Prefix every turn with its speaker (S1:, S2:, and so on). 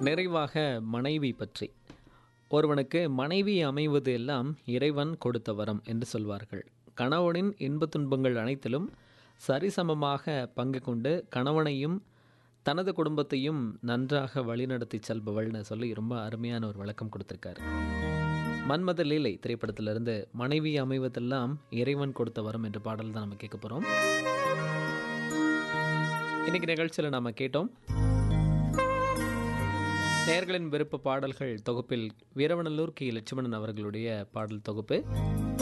S1: நிறைவாக மனைவி பற்றி ஒருவனுக்கு மனைவி அமைவது எல்லாம் இறைவன் கொடுத்த வரம் என்று சொல்வார்கள் கணவனின் இன்பத் துன்பங்கள் அனைத்திலும் சரிசமமாக பங்கு கொண்டு கணவனையும் தனது குடும்பத்தையும் நன்றாக வழிநடத்தி செல்பவள்னு சொல்லி ரொம்ப அருமையான ஒரு விளக்கம் கொடுத்துருக்காரு மன்மத லீலை திரைப்படத்திலிருந்து மனைவி அமைவதெல்லாம் இறைவன் கொடுத்த வரம் என்ற பாடல் தான் நம்ம கேட்க போகிறோம் இன்னைக்கு நிகழ்ச்சியில் நாம் கேட்டோம் நேர்களின் விருப்ப பாடல்கள் தொகுப்பில் வீரவநல்லூர் கி லட்சுமணன் அவர்களுடைய பாடல் தொகுப்பு